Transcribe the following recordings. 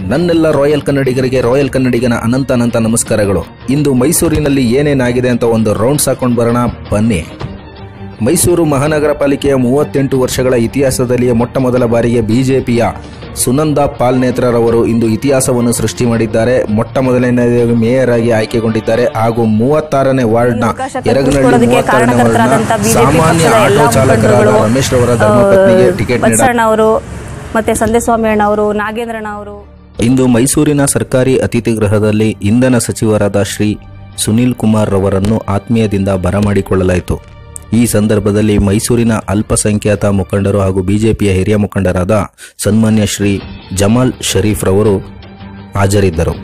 ನನ್ನೆಲ್ಲ ರಾಯಲ್ ಕನ್ನಡಿಗರಿಗೆ ರಾಯಲ್ ಕನ್ನಡಿಗನ ಅನಂತ ಅನಂತ ನಮಸ್ಕಾರಗಳು ಇಂದು ಮೈಸೂರಿನಲ್ಲಿ ಏನೇನಾಗಿದೆ ಅಂತ ಒಂದು ರೌಂಡ್ಸ್ ಹಾಕೊಂಡು ಬರೋಣ ಬನ್ನಿ ಮೈಸೂರು ಮಹಾನಗರ ಪಾಲಿಕೆಯ ಮೂವತ್ತೆಂಟು ವರ್ಷಗಳ ಇತಿಹಾಸದಲ್ಲಿಯೇ ಮೊಟ್ಟ ಮೊದಲ ಬಾರಿಗೆ ಬಿಜೆಪಿಯ ಸುನಂದ ಪಾಲ್ ನೇತ್ರರವರು ಇಂದು ಇತಿಹಾಸವನ್ನು ಸೃಷ್ಟಿ ಮಾಡಿದ್ದಾರೆ ಮೊಟ್ಟ ಮೊದಲನೇ ಮೇಯರ್ ಆಗಿ ಆಯ್ಕೆಗೊಂಡಿದ್ದಾರೆ ಹಾಗೂ ಮೂವತ್ತಾರನೇ ವಾರ್ಡ್ನ ಅವಕಾಶ ಎರಗನಹಳ್ಳಿ ಕಲ್ಪಿಸಿಕೊಡೋದಕ್ಕೆ ಮೂವತ್ತಾರನೇ ಕಾರಣಕರ್ತರಾದಂಥ ವಾರ್ಡ್ನ ಬಿಜೆಪಿ ಸಾಮಾನ್ಯ ಪಕ್ಷದ ಎಲ್ಲ ಆಟೋ ಚಾಲಕರಾದ ಮುಖಂಡರುಗಳು, ರಮೇಶ್ ರವರ ಧರ್ಮಪತ್ನಿಗೆ ಆ, ಟಿಕೆಟ್ ನೀಡ ಬಸಣ್ಣ ಅವರು ಮತ್ತೆ ಸಂದೇಸ್ವಾಮಿ ಅಣ್ಣ ಅವರು ನಾಗೇಂದ್ರಣ್ಣ ಅವರು ಇಂದು ಮೈಸೂರಿನ ಸರ್ಕಾರಿ ಅತಿಥಿ ಗೃಹದಲ್ಲಿ ಇಂಧನ ಸಚಿವರಾದ ಶ್ರೀ ಸುನೀಲ್ ಕುಮಾರ್ ರವರನ್ನು ಆತ್ಮೀಯದಿಂದ ಬರಮಾಡಿಕೊಳ್ಳಲಾಯಿತು ಈ ಸಂದರ್ಭದಲ್ಲಿ ಮೈಸೂರಿನ ಅಲ್ಪಸಂಖ್ಯಾತ ಮುಖಂಡರು ಹಾಗೂ ಬಿಜೆಪಿಯ ಹಿರಿಯ ಮುಖಂಡರಾದ ಸನ್ಮಾನ್ಯ ಶ್ರೀ ಜಮಾಲ್ ಶರೀಫ್ ರವರು ಹಾಜರಿದ್ದರು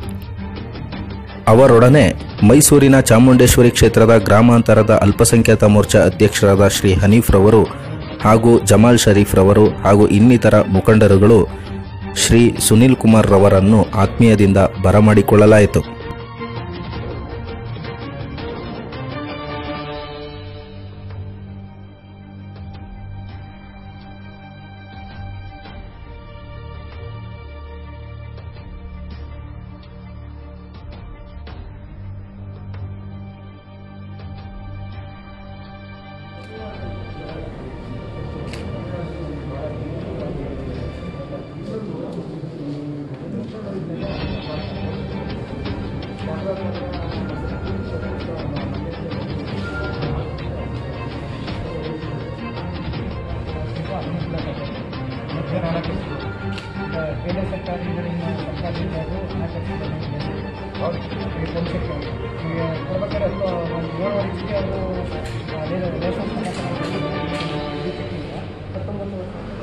ಅವರೊಡನೆ ಮೈಸೂರಿನ ಚಾಮುಂಡೇಶ್ವರಿ ಕ್ಷೇತ್ರದ ಗ್ರಾಮಾಂತರದ ಅಲ್ಪಸಂಖ್ಯಾತ ಮೋರ್ಚಾ ಅಧ್ಯಕ್ಷರಾದ ಶ್ರೀ ಹನೀಫ್ ರವರು ಹಾಗೂ ಜಮಾಲ್ ಶರೀಫ್ ರವರು ಹಾಗೂ ಇನ್ನಿತರ ಮುಖಂಡರುಗಳು ಶ್ರೀ ಸುನೀಲ್ ಕುಮಾರ್ ರವರನ್ನು ಆತ್ಮೀಯದಿಂದ ಬರಮಾಡಿಕೊಳ್ಳಲಾಯಿತು ಕೇಂದ್ರ ಸರ್ಕಾರದಿಂದ ಸರ್ಕಾರದಿಂದ ಅದು ನಾಲ್ಕು ಪಂಚಾಯತ್ ಕೊಡ್ಬೇಕಾದ್ರೆ ಅದು ಒಂದು ಏಳುವರೆ ಇಸ್ವಿ ಅದು ಅದೇನು ರೇಷನ್ ಹತ್ತೊಂಬತ್ತು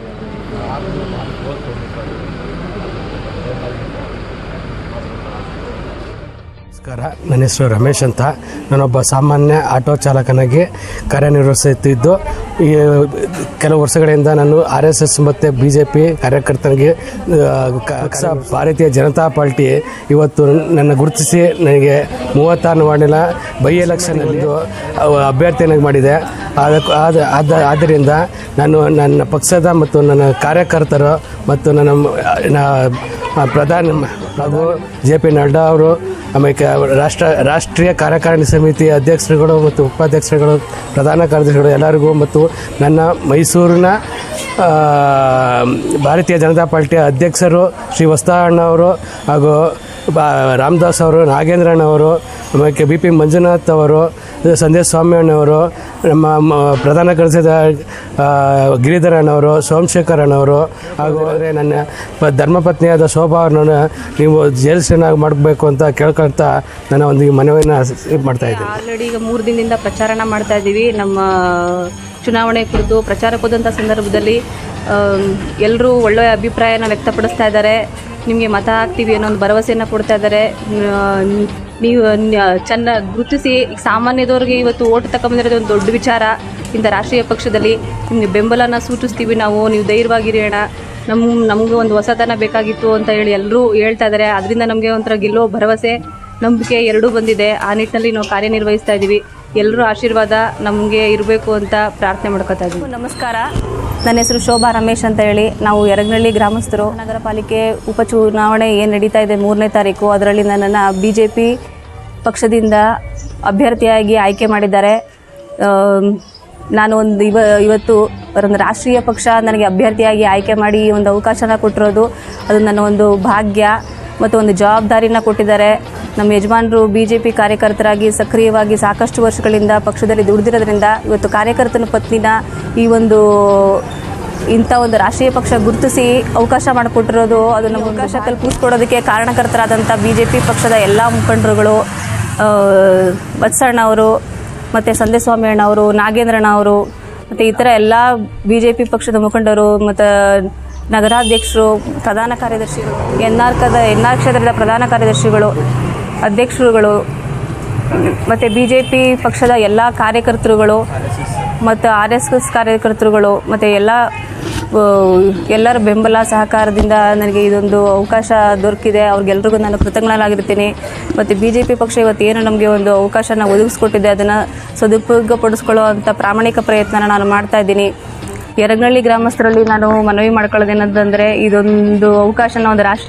ನಮಸ್ಕಾರ ನನ್ನ ಹೆಸರು ರಮೇಶ್ ಅಂತ ನಾನೊಬ್ಬ ಸಾಮಾನ್ಯ ಆಟೋ ಚಾಲಕನಾಗಿ ಕಾರ್ಯನಿರ್ವಹಿಸುತ್ತಿದ್ದು ಈ ಕೆಲವು ವರ್ಷಗಳಿಂದ ನಾನು ಆರ್ ಎಸ್ ಎಸ್ ಮತ್ತು ಬಿ ಜೆ ಪಿ ಕಾರ್ಯಕರ್ತನಿಗೆ ಆ, ಕ- ಪಕ್ಷ ಭಾರತೀಯ ಜನತಾ ಪಾರ್ಟಿ ಇವತ್ತು ನನ್ನ ಗುರುತಿಸಿ ನನಗೆ ಮೂವತ್ತಾರು ವಾರ್ಡಿನ ಬೈ ಎಲೆಕ್ಷನಲ್ಲಿ ಅಭ್ಯರ್ಥಿಯನ್ನಾಗಿ ಮಾಡಿದೆ ಅದಕ್ಕೂ ಆದ ಆದ- ಆದ್ದರಿಂದ ನಾನು ನನ್ನ ಪಕ್ಷದ ಮತ್ತು ನನ್ನ ಕಾರ್ಯಕರ್ತರು ಮತ್ತು ನನ್ನ ಮ- ನಾ- ಪ್ರಧಾನ ಹಾಗೂ ಜೆ ಪಿ ನಡ್ಡಾ ಅವರು ಆಮೇಲೆ ರಾಷ್ಟ್ರ ರಾಷ್ಟ್ರೀಯ ಕಾರ್ಯಕಾರಿಣಿ ಸಮಿತಿ ಅಧ್ಯಕ್ಷರುಗಳು ಮತ್ತು ಉಪಾಧ್ಯಕ್ಷರುಗಳು ಪ್ರಧಾನ ಕಾರ್ಯದರ್ಶಿಗಳು ಎಲ್ಲರಿಗೂ ಮತ್ತು ನನ್ನ ಮೈಸೂರಿನ ಆ, ಭಾರತೀಯ ಜನತಾ ಪಾರ್ಟಿಯ ಅಧ್ಯಕ್ಷರು ಶ್ರೀ ವಸ್ತಾಣ್ಣವರು ಹಾಗೂ ಬಾ ರಾಮದಾಸ್ ಅವರು ನಾಗೇಂದ್ರಣ್ಣವರು ಆಮೇಲೆ ಬಿ ಪಿ ಮಂಜುನಾಥ್ ಅವರು ಸಂದೇಶ್ ಸ್ವಾಮಿಯಣ್ಣವರು ನಮ್ಮ ಮ- ಪ್ರಧಾನ ಕಾರ್ಯದರ್ಶಿಯಾದ ಆ, ಗಿರಿಧರಣ್ಣವರು ಸೋಮಶೇಖರ್ ಅಣ್ಣವರು ಹಾಗೂ ಅಂದರೆ ನನ್ನ ಪ- ಧರ್ಮಪತ್ನಿಯಾದ ಶೋಭಾ ಅವ್ರನ್ನ ನೀವು ಜೇಲ್ಸನಾಗಿ ಮಾಡಬೇಕು ಅಂತ ಕೇಳ್ಕೊಳ್ತಾ ನನ್ನ ಒಂದು ಈ ಮನವಿಯನ್ನು ಇದು ಮಾಡ್ತಾ ಇದ್ದೀನಿ ಆಲ್ರೆಡಿ ಈಗ ಮೂರು ದಿನದಿಂದ ಪ್ರಚಾರನ ಮಾಡ್ತಾ ಇದ್ದೀವಿ ನಮ್ಮ ಚುನಾವಣೆ ಕುರಿತು ಪ್ರಚಾರಕ್ಕೆ ಹೋದಂಥ ಸಂದರ್ಭದಲ್ಲಿ ಎಲ್ಲರೂ ಒಳ್ಳೆಯ ಅಭಿಪ್ರಾಯನ ವ್ಯಕ್ತಪಡಿಸ್ತಾ ಇದ್ದಾರೆ ನಿಮಗೆ ಮತ ಹಾಕ್ತೀವಿ ಅನ್ನೋ ಒಂದು ಭರವಸೆಯನ್ನು ಕೊಡ್ತಾ ಇದ್ದಾರೆ ಆ, ನೀವು ನ- ಚೆನ್ನ ಗುರುತಿಸಿ ಈಗ ಸಾಮಾನ್ಯದವ್ರಿಗೆ ಇವತ್ತು ಓಟ್ ತಗೊಂಬಂದಿರೋದು ಒಂದು ದೊಡ್ಡ ವಿಚಾರ ಇಂಥ ರಾಷ್ಟ್ರೀಯ ಪಕ್ಷದಲ್ಲಿ ನಿಮಗೆ ಬೆಂಬಲನ ಸೂಚಿಸ್ತೀವಿ ನಾವು ನೀವು ಧೈರ್ಯವಾಗಿರಿ ಅಣ್ಣ ನಮ್ಮ ನಮಗೆ ಒಂದು ಹೊಸತನ ಬೇಕಾಗಿತ್ತು ಅಂತ ಹೇಳಿ ಎಲ್ಲರೂ ಹೇಳ್ತಾ ಇದ್ದಾರೆ ಅದರಿಂದ ನಮಗೆ ಒಂಥರ ಗೆಲ್ಲೋ ಭರವಸೆ ನಂಬಿಕೆ ಎರಡೂ ಬಂದಿದೆ ಆ ನಿಟ್ಟಿನಲ್ಲಿ ನಾವು ಕಾರ್ಯನಿರ್ವಹಿಸ್ತಾ ಇದ್ದೀವಿ ಎಲ್ಲರೂ ಆಶೀರ್ವಾದ ನಮಗೆ ಇರಬೇಕು ಅಂತ ಪ್ರಾರ್ಥನೆ ಮಾಡ್ಕೊತಾ ಇದ್ದೀವಿ ನಮಸ್ಕಾರ ನನ್ನ ಹೆಸರು ಶೋಭಾ ರಮೇಶ್ ಅಂತ ಹೇಳಿ ನಾವು ಯರಗನಹಳ್ಳಿ ಗ್ರಾಮಸ್ಥರು ನಗರ ಪಾಲಿಕೆ ಉಪಚುನಾವಣೆ ಏನು ನಡೀತಾ ಇದೆ ಮೂರನೇ ತಾರೀಕು ಅದರಲ್ಲಿ ನನ್ನನ್ನು ಬಿ ಜೆ ಪಿ ಪಕ್ಷದಿಂದ ಅಭ್ಯರ್ಥಿಯಾಗಿ ಆಯ್ಕೆ ಮಾಡಿದ್ದಾರೆ ಆಮ್, ನಾನು ಒಂದು ಇವ ಇವತ್ತು ಒಂದು ರಾಷ್ಟ್ರೀಯ ಪಕ್ಷ ನನಗೆ ಅಭ್ಯರ್ಥಿಯಾಗಿ ಆಯ್ಕೆ ಮಾಡಿ ಈ ಒಂದು ಅವಕಾಶನ ಕೊಟ್ಟಿರೋದು ಅದು ನನ್ನ ಒಂದು ಭಾಗ್ಯ ಮತ್ತು ಒಂದು ಜವಾಬ್ದಾರಿನ ಕೊಟ್ಟಿದ್ದಾರೆ ನಮ್ಮ ಯಜಮಾನರು ಬಿ ಜೆ ಪಿ ಕಾರ್ಯಕರ್ತರಾಗಿ ಸಕ್ರಿಯವಾಗಿ ಸಾಕಷ್ಟು ವರ್ಷಗಳಿಂದ ಪಕ್ಷದಲ್ಲಿ ದುಡಿದಿರೋದ್ರಿಂದ ಇವತ್ತು ಕಾರ್ಯಕರ್ತನ ಪತ್ನಿನ ಈ ಒಂದು ಇಂಥ ಒಂದು ರಾಷ್ಟ್ರೀಯ ಪಕ್ಷ ಗುರುತಿಸಿ ಅವಕಾಶ ಮಾಡಿಕೊಟ್ಟಿರೋದು ಅದು ನಮ್ಮ ಅವಕಾಶ ಕಲ್ಪಿಸ್ಕೊಡೋದಕ್ಕೆ ಕಾರಣಕರ್ತರಾದಂಥ ಬಿ ಜೆ ಪಿ ಪಕ್ಷದ ಎಲ್ಲ ಮುಖಂಡರುಗಳು ಆ, ಬತ್ಸಣ್ಣ ಅವರು ಮತ್ತು ಸಂದೇಸ್ವಾಮಿ ಅಣ್ಣ ಅವರು ನಾಗೇಂದ್ರಣ್ಣ ಅವರು ಮತ್ತು ಇತರ ಎಲ್ಲ ಬಿ ಜೆ ಪಿ ಪಕ್ಷದ ಮುಖಂಡರು ಮತ್ತು ನಗರಾಧ್ಯಕ್ಷರು ಪ್ರಧಾನ ಕಾರ್ಯದರ್ಶಿಗಳು ಎನ್ ಆರ್ ಕದ ಎನ್ ಆರ್ ಕ್ಷೇತ್ರದ ಪ್ರಧಾನ ಕಾರ್ಯದರ್ಶಿಗಳು ಅಧ್ಯಕ್ಷರುಗಳು ಮತ್ತು ಬಿ ಜೆ ಪಿ ಪಕ್ಷದ ಎಲ್ಲ ಕಾರ್ಯಕರ್ತರುಗಳು ಮತ್ತು ಆರ್ ಎಸ್ ಎಸ್ ಕಾರ್ಯಕರ್ತರುಗಳು ಮತ್ತು ಎಲ್ಲ ಆ, ಎಲ್ಲರ ಬೆಂಬಲ ಸಹಕಾರದಿಂದ ನನಗೆ ಇದೊಂದು ಅವಕಾಶ ದೊರಕಿದೆ ಅವ್ರಿಗೆಲ್ರಿಗೂ ನಾನು ಕೃತಜ್ಞನಾಗಿರ್ತೀನಿ ಮತ್ತು ಬಿ ಜೆ ಪಿ ಪಕ್ಷ ಇವತ್ತೇನು ನಮಗೆ ಒಂದು ಅವಕಾಶನ ಒದಗಿಸ್ಕೊಟ್ಟಿದೆ ಅದನ್ನು ಸದುಪಯೋಗಪಡಿಸ್ಕೊಳ್ಳೋ ಅಂಥ ಪ್ರಾಮಾಣಿಕ ಪ್ರಯತ್ನನ ನಾನು ಮಾಡ್ತಾ ಇದ್ದೀನಿ ಯರಗನಹಳ್ಳಿ ಗ್ರಾಮಸ್ಥರಲ್ಲಿ ನಾನು ಮನವಿ ಮಾಡ್ಕೊಳ್ಳೋದೇನಂತಂದರೆ ಇದೊಂದು ಅವಕಾಶನ ಒಂದು ರಾಷ್ಟ್ರ